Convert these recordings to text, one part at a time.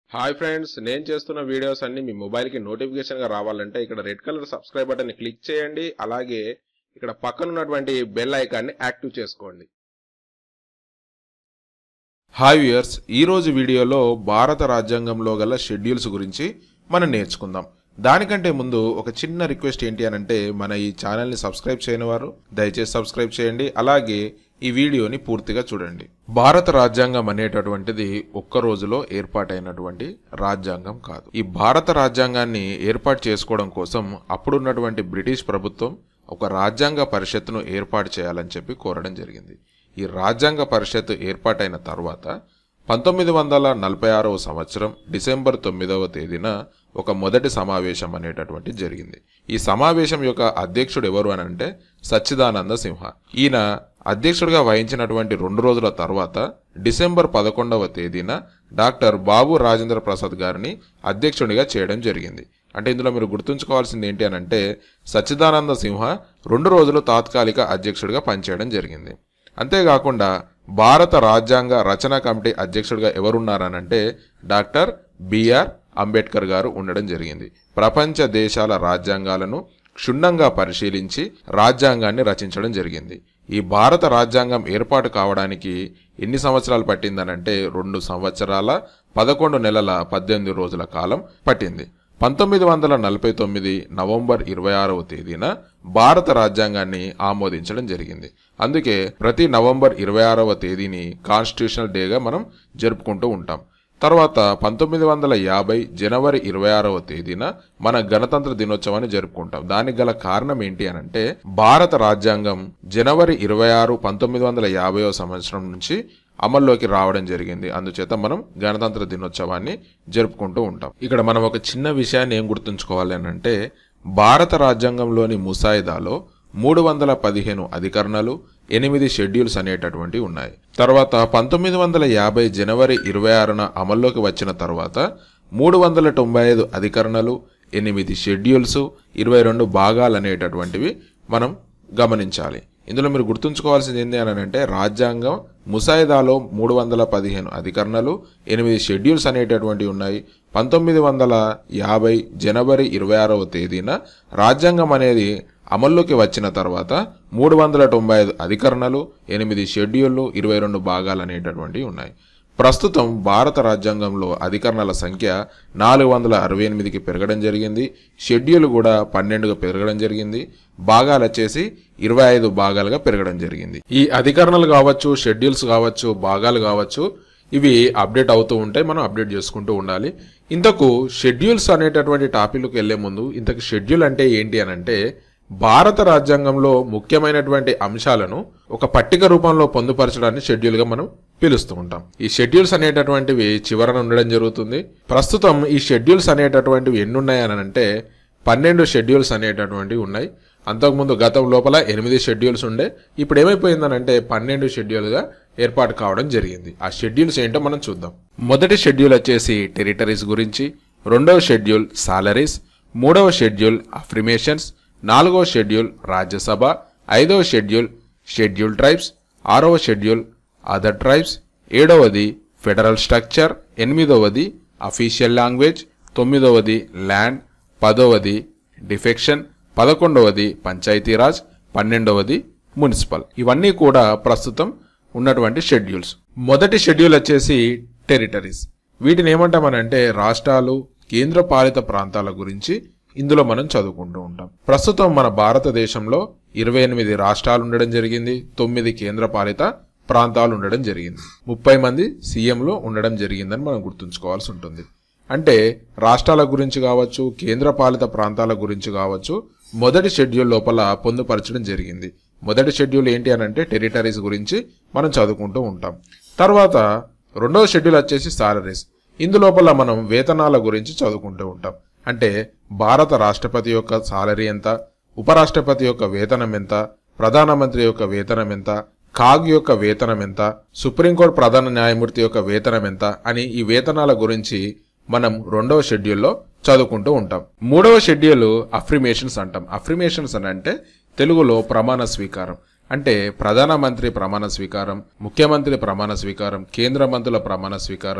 hi friends నేను చేస్తున్న videos అన్ని మీ మొబైల్కి నోటిఫికేషన్గా రావాలంటే ఇక్కడ రెడ్ కలర్ సబ్స్క్రైబ్ బటన్ని క్లిక్ చేయండి అలాగే ఇక్కడ పక్కన ఉన్నటువంటి బెల్ ఐకాన్ని యాక్టివ్ చేసుకోండి హాయ్ వ్యూయర్స్ ఈ రోజు వీడియోలో భారత రాజ్యాంగంలో గల షెడ్యూల్స్ గురించి మనం నేర్చుకుందాం దానికంటే ముందు ఒక చిన్న రిక్వెస్ట్ ఏంటి అని అంటే మన ఈ ఛానల్ని సబ్స్క్రైబ్ చేయని వారు దయచేసి సబ్స్క్రైబ్ చేయండి అలాగే ఈ వీడియోని పూర్తిగా చూడండి భారత రాజ్యాంగం అనేటటువంటిది ఒక్క రోజులో ఏర్పాటైనటువంటి రాజ్యాంగం కాదు ఈ భారత రాజ్యాంగాన్ని ఏర్పాటు చేసుకోవడం కోసం అప్పుడున్నటువంటి బ్రిటిష్ ప్రభుత్వం ఒక రాజ్యాంగ పరిషత్తును ఏర్పాటు చేయాలని చెప్పి కోరడం జరిగింది ఈ రాజ్యాంగ పరిషత్ ఏర్పాటైన తర్వాత పంతొమ్మిది వందల నలభై ఆరవ సంవత్సరం డిసెంబర్ తొమ్మిదవ తేదీన ఒక మొదటి సమావేశం అనేటటువంటి జరిగింది ఈ సమావేశం యొక్క అధ్యక్షుడు ఎవరు అని అంటే సచ్చిదానంద సింహ ఈయన అధ్యక్షుడిగా వహించినటువంటి రెండు రోజుల తర్వాత డిసెంబర్ పదకొండవ తేదీన డాక్టర్ బాబు రాజేంద్ర ప్రసాద్ గారిని అధ్యక్షుడిగా చేయడం జరిగింది అంటే ఇందులో మీరు గుర్తుంచుకోవాల్సింది ఏంటి అని అంటే సచ్చిదానంద సింహ రెండు రోజులు తాత్కాలిక అధ్యక్షుడిగా పనిచేయడం జరిగింది అంతేకాకుండా భారత రాజ్యాంగ రచన కమిటీ అధ్యక్షుడిగా ఎవరున్నారనంటే డాక్టర్ బిఆర్ అంబేద్కర్ గారు ఉండడం జరిగింది ప్రపంచ దేశాల రాజ్యాంగాలను క్షుణ్ణంగా పరిశీలించి రాజ్యాంగాన్ని రచించడం జరిగింది ఈ భారత రాజ్యాంగం ఏర్పాటు కావడానికి ఎన్ని సంవత్సరాలు పట్టిందనంటే రెండు సంవత్సరాల పదకొండు నెలల పద్దెనిమిది రోజుల కాలం పట్టింది పంతొమ్మిది వందల నలభై తొమ్మిది నవంబర్ ఇరవై ఆరవ తేదీన భారత రాజ్యాంగాన్ని ఆమోదించడం జరిగింది అందుకే ప్రతి నవంబర్ ఇరవై ఆరవ తేదీని కాన్స్టిట్యూషనల్ డేగా మనం జరుపుకుంటూ ఉంటాం తర్వాత పంతొమ్మిది వందల యాభై జనవరి ఇరవై ఆరవ తేదీన మన గణతంత్ర దినోత్సవాన్ని జరుపుకుంటాం దానికి గల కారణం ఏంటి అని అంటే భారత రాజ్యాంగం జనవరి ఇరవై ఆరు పంతొమ్మిది వందల యాభైవ సంవత్సరం నుంచి అమల్లోకి రావడం జరిగింది అందుచేత మనం గణతంత్ర దినోత్సవాన్ని జరుపుకుంటూ ఉంటాం ఇక్కడ మనం ఒక చిన్న విషయాన్ని ఏం గుర్తుంచుకోవాలి అని అంటే భారత రాజ్యాంగంలోని ముసాయిదాలో మూడు వందల పదిహేను అధికరణలు ఎనిమిది షెడ్యూల్స్ అనేటటువంటివి ఉన్నాయి తర్వాత పంతొమ్మిది వందల యాభై జనవరి ఇరవై ఆరున అమల్లోకి వచ్చిన తర్వాత మూడు వందల తొంభై ఐదు అధికరణలు ఎనిమిది షెడ్యూల్స్ ఇరవై రెండు భాగాలు అనేటటువంటివి మనం గమనించాలి ఇందులో మీరు గుర్తుంచుకోవాల్సింది ఏంటి అని అంటే రాజ్యాంగం ముసాయిదాలో మూడు వందల పదిహేను అధికరణలు ఎనిమిది షెడ్యూల్స్ అనేటటువంటివి ఉన్నాయి పంతొమ్మిది వందల యాభై జనవరి ఇరవై ఆరవ తేదీన రాజ్యాంగం అనేది అమల్లోకి వచ్చిన తర్వాత మూడు వందల తొంభై ఐదు అధికరణలు ఎనిమిది షెడ్యూళ్లు ఇరవై రెండు భాగాలు అనేటటువంటివి ఉన్నాయి ప్రస్తుతం భారత రాజ్యాంగంలో అధికరణల సంఖ్య నాలుగు వందల అరవై ఎనిమిదికి పెరగడం జరిగింది షెడ్యూల్ కూడా పన్నెండుగా పెరగడం జరిగింది భాగాలు వచ్చేసి ఇరవై ఐదు భాగాలుగా పెరగడం జరిగింది ఈ అధికరణలు కావచ్చు షెడ్యూల్స్ కావచ్చు భాగాలు కావచ్చు ఇవి అప్డేట్ అవుతూ ఉంటాయి మనం అప్డేట్ చేసుకుంటూ ఉండాలి ఇంతకు షెడ్యూల్స్ అనేటటువంటి టాపిక్కి వెళ్లే ముందు ఇంతకు షెడ్యూల్ అంటే ఏంటి అని అంటే భారత రాజ్యాంగంలో ముఖ్యమైనటువంటి అంశాలను ఒక పట్టిక రూపంలో పొందుపరచడాన్ని షెడ్యూల్ గా మనం పిలుస్తూ ఉంటాం ఈ షెడ్యూల్స్ అనేటటువంటివి చివరన ఉండడం జరుగుతుంది ప్రస్తుతం ఈ షెడ్యూల్స్ అనేటటువంటివి ఎన్ని ఉన్నాయని అంటే పన్నెండు షెడ్యూల్స్ అనేటటువంటివి ఉన్నాయి అంతకుముందు గతం లోపల ఎనిమిది షెడ్యూల్స్ ఉండే ఇప్పుడు ఏమైపోయిందనంటే పన్నెండు షెడ్యూల్గా ఏర్పాటు కావడం జరిగింది ఆ షెడ్యూల్స్ ఏంటో మనం చూద్దాం మొదటి షెడ్యూల్ వచ్చేసి టెరిటరీస్ గురించి రెండవ షెడ్యూల్ సాలరీస్ మూడవ షెడ్యూల్ అఫ్రిమేషన్స్ నాలుగవ షెడ్యూల్ రాజ్యసభ ఐదవ షెడ్యూల్ షెడ్యూల్ ట్రైబ్స్ ఆరవ షెడ్యూల్ అదర్ ట్రైబ్స్ ఏడవది ఫెడరల్ స్ట్రక్చర్ ఎనిమిదవది అఫీషియల్ లాంగ్వేజ్ తొమ్మిదవది ల్యాండ్ పదవది డిఫెక్షన్ పదకొండవది పంచాయతీరాజ్ పన్నెండవది మున్సిపల్ ఇవన్నీ కూడా ప్రస్తుతం ఉన్నటువంటి షెడ్యూల్స్ మొదటి షెడ్యూల్ వచ్చేసి టెరిటరీస్ వీటిని ఏమంటామనంటే రాష్ట్రాలు కేంద్ర పాలిత ప్రాంతాల గురించి ఇందులో మనం చదువుకుంటూ ఉంటాం ప్రస్తుతం మన భారతదేశంలో ఇరవై ఎనిమిది రాష్ట్రాలు ఉండడం జరిగింది తొమ్మిది కేంద్ర పాలిత ప్రాంతాలు ఉండడం జరిగింది ముప్పై మంది సీఎంలు ఉండడం జరిగిందని మనం గుర్తుంచుకోవాల్సి ఉంటుంది అంటే రాష్ట్రాల గురించి కావచ్చు కేంద్ర పాలిత ప్రాంతాల గురించి కావచ్చు మొదటి షెడ్యూల్ లోపల పొందుపరచడం జరిగింది మొదటి షెడ్యూల్ ఏంటి అని అంటే టెరిటరీస్ గురించి మనం చదువుకుంటూ ఉంటాం తర్వాత రెండవ షెడ్యూల్ వచ్చేసి సాలరీస్ ఇందులోపల మనం వేతనాల గురించి చదువుకుంటూ ఉంటాం అంటే భారత రాష్ట్రపతి యొక్క సాలరీ ఎంత ఉపరాష్ట్రపతి యొక్క వేతనం ఎంత ప్రధానమంత్రి యొక్క వేతనం ఎంత కాగ్ యొక్క వేతనం ఎంత సుప్రీంకోర్టు ప్రధాన న్యాయమూర్తి యొక్క వేతనం ఎంత అని ఈ వేతనాల గురించి మనం రెండవ షెడ్యూల్లో చదువుకుంటూ ఉంటాం మూడవ షెడ్యూల్ అఫ్రిమేషన్స్ అంటాం అఫ్రిమేషన్స్ అని అంటే తెలుగులో ప్రమాణ స్వీకారం అంటే ప్రధానమంత్రి ప్రమాణ స్వీకారం ముఖ్యమంత్రి ప్రమాణ స్వీకారం కేంద్ర మంత్రుల ప్రమాణ స్వీకారం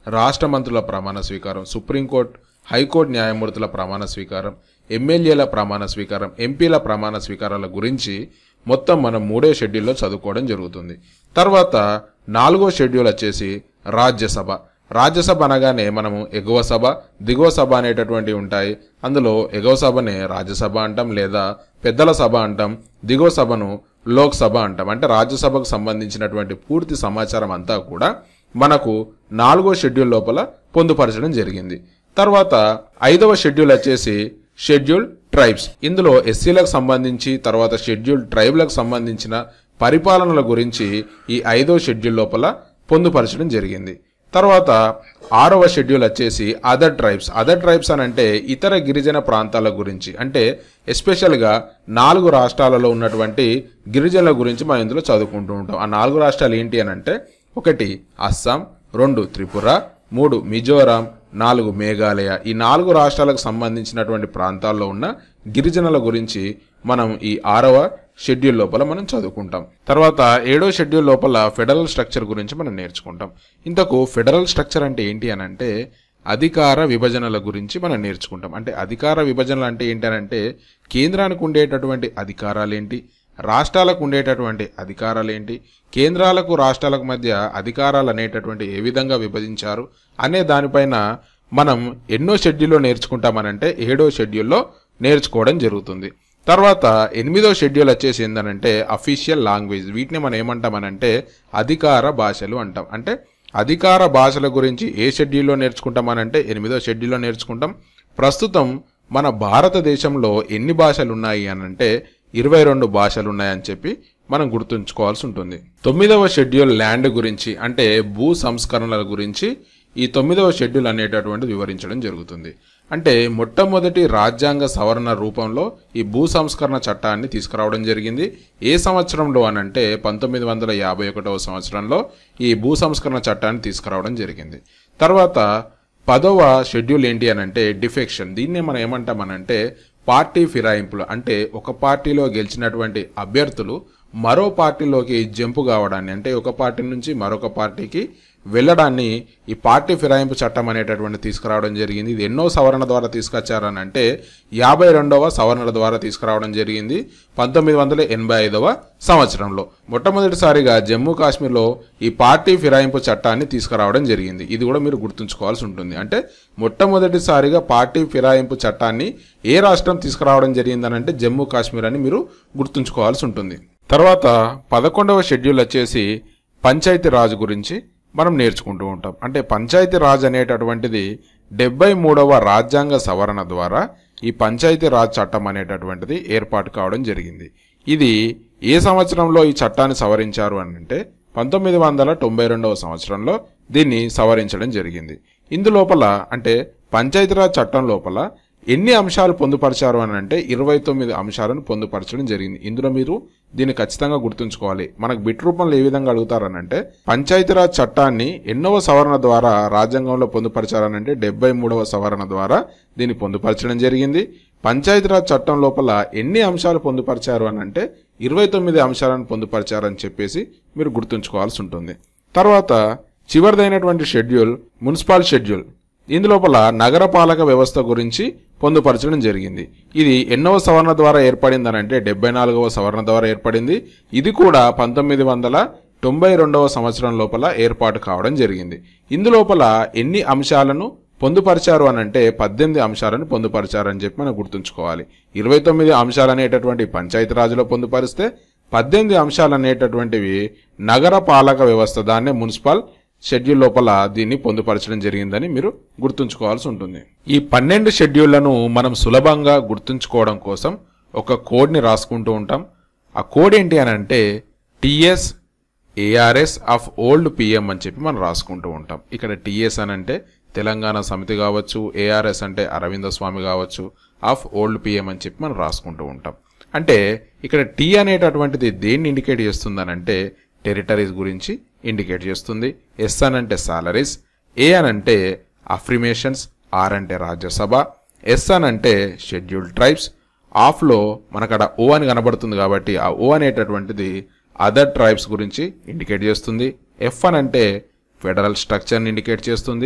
రాష్ట్ర మంత్రుల ప్రమాణ స్వీకారం సుప్రీంకోర్టు హైకోర్టు న్యాయమూర్తుల ప్రమాణ స్వీకారం ఎమ్మెల్యేల ప్రమాణ స్వీకారం ఎంపీల ప్రమాణ స్వీకారాల గురించి మొత్తం మనం మూడో షెడ్యూల్లో చదువుకోవడం జరుగుతుంది తర్వాత నాలుగో షెడ్యూల్ వచ్చేసి రాజ్యసభ రాజ్యసభ అనగానే మనము ఎగువ సభ దిగువ సభ అనేటటువంటివి ఉంటాయి అందులో ఎగువ సభనే రాజ్యసభ అంటాం లేదా పెద్దల సభ అంటాం దిగువ సభను లోక్సభ అంటాం అంటే రాజ్యసభకు సంబంధించినటువంటి పూర్తి సమాచారం అంతా కూడా మనకు నాలుగో షెడ్యూల్ లోపల పొందుపరచడం జరిగింది తర్వాత ఐదవ షెడ్యూల్ వచ్చేసి షెడ్యూల్ ట్రైబ్స్ ఇందులో ఎస్సీలకు సంబంధించి తర్వాత షెడ్యూల్ ట్రైబ్లకు సంబంధించిన పరిపాలనల గురించి ఈ ఐదో షెడ్యూల్ లోపల పొందుపరచడం జరిగింది తర్వాత ఆరవ షెడ్యూల్ వచ్చేసి అదర్ ట్రైబ్స్ అదర్ ట్రైబ్స్ అని అంటే ఇతర గిరిజన ప్రాంతాల గురించి అంటే ఎస్పెషల్గా నాలుగు రాష్ట్రాలలో ఉన్నటువంటి గిరిజనుల గురించి మనం ఇందులో చదువుకుంటూ ఉంటాం ఆ నాలుగు రాష్ట్రాలు ఏంటి అని అంటే ఒకటి అస్సాం రెండు త్రిపుర మూడు మిజోరాం నాలుగు మేఘాలయ ఈ నాలుగు రాష్ట్రాలకు సంబంధించినటువంటి ప్రాంతాల్లో ఉన్న గిరిజనుల గురించి మనం ఈ ఆరవ షెడ్యూల్ లోపల మనం చదువుకుంటాం తర్వాత ఏడో షెడ్యూల్ లోపల ఫెడరల్ స్ట్రక్చర్ గురించి మనం నేర్చుకుంటాం ఇంతకు ఫెడరల్ స్ట్రక్చర్ అంటే ఏంటి అని అంటే అధికార విభజనల గురించి మనం నేర్చుకుంటాం అంటే అధికార విభజనలు అంటే ఏంటి అని అంటే కేంద్రానికి ఉండేటటువంటి అధికారాలు ఏంటి రాష్ట్రాలకు ఉండేటటువంటి అధికారాలు ఏంటి కేంద్రాలకు రాష్ట్రాలకు మధ్య అధికారాలు అనేటటువంటి ఏ విధంగా విభజించారు అనే దానిపైన మనం ఎన్నో షెడ్యూల్లో నేర్చుకుంటామనంటే ఏడో షెడ్యూల్లో నేర్చుకోవడం జరుగుతుంది తర్వాత ఎనిమిదో షెడ్యూల్ వచ్చేసి ఏంటనంటే అఫీషియల్ లాంగ్వేజ్ వీటిని మనం ఏమంటామనంటే అధికార భాషలు అంటాం అంటే అధికార భాషల గురించి ఏ షెడ్యూల్లో నేర్చుకుంటామనంటే ఎనిమిదో షెడ్యూల్లో నేర్చుకుంటాం ప్రస్తుతం మన భారతదేశంలో ఎన్ని భాషలు ఉన్నాయి అని అంటే ఇరవై రెండు భాషలు ఉన్నాయని చెప్పి మనం గుర్తుంచుకోవాల్సి ఉంటుంది తొమ్మిదవ షెడ్యూల్ ల్యాండ్ గురించి అంటే భూ సంస్కరణల గురించి ఈ తొమ్మిదవ షెడ్యూల్ అనేటటువంటిది వివరించడం జరుగుతుంది అంటే మొట్టమొదటి రాజ్యాంగ సవరణ రూపంలో ఈ భూ సంస్కరణ చట్టాన్ని తీసుకురావడం జరిగింది ఏ సంవత్సరంలో అనంటే పంతొమ్మిది వందల యాభై ఒకటవ సంవత్సరంలో ఈ భూ సంస్కరణ చట్టాన్ని తీసుకురావడం జరిగింది తర్వాత పదవ షెడ్యూల్ ఏంటి అని అంటే డిఫెక్షన్ దీన్నే మనం ఏమంటామనంటే పార్టీ ఫిరాయింపులు అంటే ఒక పార్టీలో గెలిచినటువంటి అభ్యర్థులు మరో పార్టీలోకి జంపు కావడాన్ని అంటే ఒక పార్టీ నుంచి మరొక పార్టీకి వెళ్ళడాన్ని ఈ పార్టీ ఫిరాయింపు చట్టం అనేటటువంటి తీసుకురావడం జరిగింది ఇది ఎన్నో సవరణ ద్వారా తీసుకొచ్చారని అంటే యాభై రెండవ సవరణల ద్వారా తీసుకురావడం జరిగింది పంతొమ్మిది వందల ఎనభై ఐదవ సంవత్సరంలో మొట్టమొదటిసారిగా జమ్మూ కాశ్మీర్లో ఈ పార్టీ ఫిరాయింపు చట్టాన్ని తీసుకురావడం జరిగింది ఇది కూడా మీరు గుర్తుంచుకోవాల్సి ఉంటుంది అంటే మొట్టమొదటిసారిగా పార్టీ ఫిరాయింపు చట్టాన్ని ఏ రాష్ట్రం తీసుకురావడం జరిగిందని అంటే జమ్మూ కాశ్మీర్ అని మీరు గుర్తుంచుకోవాల్సి ఉంటుంది తర్వాత పదకొండవ షెడ్యూల్ వచ్చేసి పంచాయతీ రాజ్ గురించి మనం నేర్చుకుంటూ ఉంటాం అంటే పంచాయతీ రాజ్ అనేటటువంటిది డెబ్బై మూడవ రాజ్యాంగ సవరణ ద్వారా ఈ పంచాయతీ రాజ్ చట్టం అనేటటువంటిది ఏర్పాటు కావడం జరిగింది ఇది ఏ సంవత్సరంలో ఈ చట్టాన్ని సవరించారు అని అంటే పంతొమ్మిది వందల తొంభై రెండవ సంవత్సరంలో దీన్ని సవరించడం జరిగింది ఇందులోపల అంటే పంచాయతీరాజ్ చట్టం లోపల ఎన్ని అంశాలు పొందుపరిచారు అని అంటే ఇరవై తొమ్మిది అంశాలను పొందుపరచడం జరిగింది ఇందులో మీరు దీన్ని ఖచ్చితంగా గుర్తుంచుకోవాలి మనకు బిట్ రూపంలో ఏ విధంగా అడుగుతారనంటే పంచాయతీరాజ్ చట్టాన్ని ఎన్నవ సవరణ ద్వారా రాజ్యాంగంలో పొందుపరిచారనంటే డెబ్బై మూడవ సవరణ ద్వారా దీన్ని పొందుపరచడం జరిగింది పంచాయతీరాజ్ చట్టం లోపల ఎన్ని అంశాలు పొందుపరిచారు అని అంటే ఇరవై తొమ్మిది అంశాలను పొందుపరిచారని చెప్పేసి మీరు గుర్తుంచుకోవాల్సి ఉంటుంది తర్వాత చివరిదైనటువంటి షెడ్యూల్ మున్సిపల్ షెడ్యూల్ ఇందులోపల నగరపాలక వ్యవస్థ గురించి పొందుపరచడం జరిగింది ఇది ఎన్నవ సవరణ ద్వారా ఏర్పడింది అని అంటే డెబ్బై నాలుగవ సవరణ ద్వారా ఏర్పడింది ఇది కూడా పంతొమ్మిది వందల తొంభై రెండవ సంవత్సరం లోపల ఏర్పాటు కావడం జరిగింది ఇందులోపల ఎన్ని అంశాలను పొందుపరిచారు అని అంటే పద్దెనిమిది అంశాలను పొందుపరిచారని చెప్పి మనం గుర్తుంచుకోవాలి ఇరవై తొమ్మిది అంశాలు అనేటటువంటి పంచాయతీరాజ్లో పొందుపరిస్తే పద్దెనిమిది అంశాలు అనేటటువంటివి నగర పాలక వ్యవస్థ దాన్నే మున్సిపల్ షెడ్యూల్ లోపల దీన్ని పొందుపరచడం జరిగిందని మీరు గుర్తుంచుకోవాల్సి ఉంటుంది ఈ పన్నెండు షెడ్యూళ్లను మనం సులభంగా గుర్తుంచుకోవడం కోసం ఒక కోడ్ని రాసుకుంటూ ఉంటాం ఆ కోడ్ ఏంటి అని అంటే TS ARS of old PM అని చెప్పి మనం రాసుకుంటూ ఉంటాం ఇక్కడ టిఎస్ అని అంటే తెలంగాణ సమితి కావచ్చు ఏఆర్ఎస్ అంటే అరవింద స్వామి కావచ్చు ఆఫ్ ఓల్డ్ పిఎం అని చెప్పి మనం రాసుకుంటూ ఉంటాం అంటే ఇక్కడ టీ అనేటటువంటిది దేన్ని ఇండికేట్ చేస్తుందనంటే టెరిటరీస్ గురించి ఇండికేట్ చేస్తుంది ఎస్ అని అంటే సాలరీస్ ఏ అని అంటే అఫ్రిమేషన్స్ ఆర్ అంటే రాజ్యసభ ఎస్ అని అంటే షెడ్యూల్డ్ ట్రైబ్స్ ఆఫ్లో మనకడ ఓ అని కనబడుతుంది కాబట్టి ఆ ఓ అనేటటువంటిది అదర్ ట్రైబ్స్ గురించి ఇండికేట్ చేస్తుంది ఎఫ్ అని అంటే ఫెడరల్ స్ట్రక్చర్ని ఇండికేట్ చేస్తుంది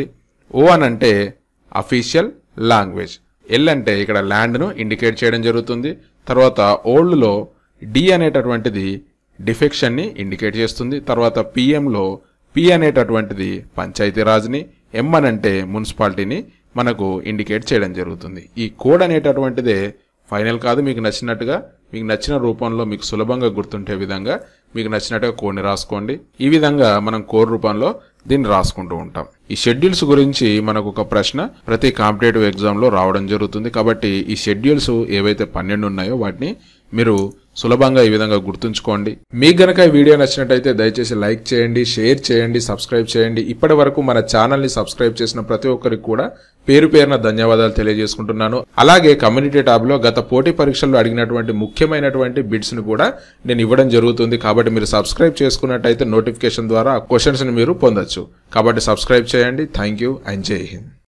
ఓ అని అంటే అఫీషియల్ లాంగ్వేజ్ ఎల్ అంటే ఇక్కడ ల్యాండ్ను ఇండికేట్ చేయడం జరుగుతుంది తర్వాత ఓల్డ్లో డి అనేటటువంటిది డిఫెక్షన్ని ఇండికేట్ చేస్తుంది తర్వాత పిఎంలో పి అనేటటువంటిది పంచాయతీరాజ్ని ఎం అని అంటే మున్సిపాలిటీని మనకు ఇండికేట్ చేయడం జరుగుతుంది ఈ కోడ్ అనేటటువంటిదే ఫైనల్ కాదు మీకు నచ్చినట్టుగా మీకు నచ్చిన రూపంలో మీకు సులభంగా గుర్తుంటే విధంగా మీకు నచ్చినట్టుగా కోడ్ని రాసుకోండి ఈ విధంగా మనం కోడ్ రూపంలో దీన్ని రాసుకుంటూ ఉంటాం ఈ షెడ్యూల్స్ గురించి మనకు ఒక ప్రశ్న ప్రతి కాంపిటేటివ్ ఎగ్జామ్లో రావడం జరుగుతుంది కాబట్టి ఈ షెడ్యూల్స్ ఏవైతే పన్నెండు ఉన్నాయో వాటిని మీరు సులభంగా ఈ విధంగా గుర్తుంచుకోండి మీకు గనక ఈ వీడియో నచ్చినట్టయితే దయచేసి లైక్ చేయండి షేర్ చేయండి సబ్స్క్రైబ్ చేయండి ఇప్పటి వరకు మన ఛానల్ని సబ్స్క్రైబ్ చేసిన ప్రతి ఒక్కరికి కూడా పేరు పేరున ధన్యవాదాలు తెలియజేసుకుంటున్నాను అలాగే కమ్యూనిటీ ట్యాబ్లో గత పోటీ పరీక్షల్లో అడిగినటువంటి ముఖ్యమైనటువంటి బిడ్స్ ని కూడా నేను ఇవ్వడం జరుగుతుంది కాబట్టి మీరు సబ్స్క్రైబ్ చేసుకున్నట్టయితే నోటిఫికేషన్ ద్వారా ఆ క్వశ్చన్స్ ని మీరు పొందొచ్చు కాబట్టి సబ్స్క్రైబ్ చేయండి థ్యాంక్ యూ అండ్ జై హింద్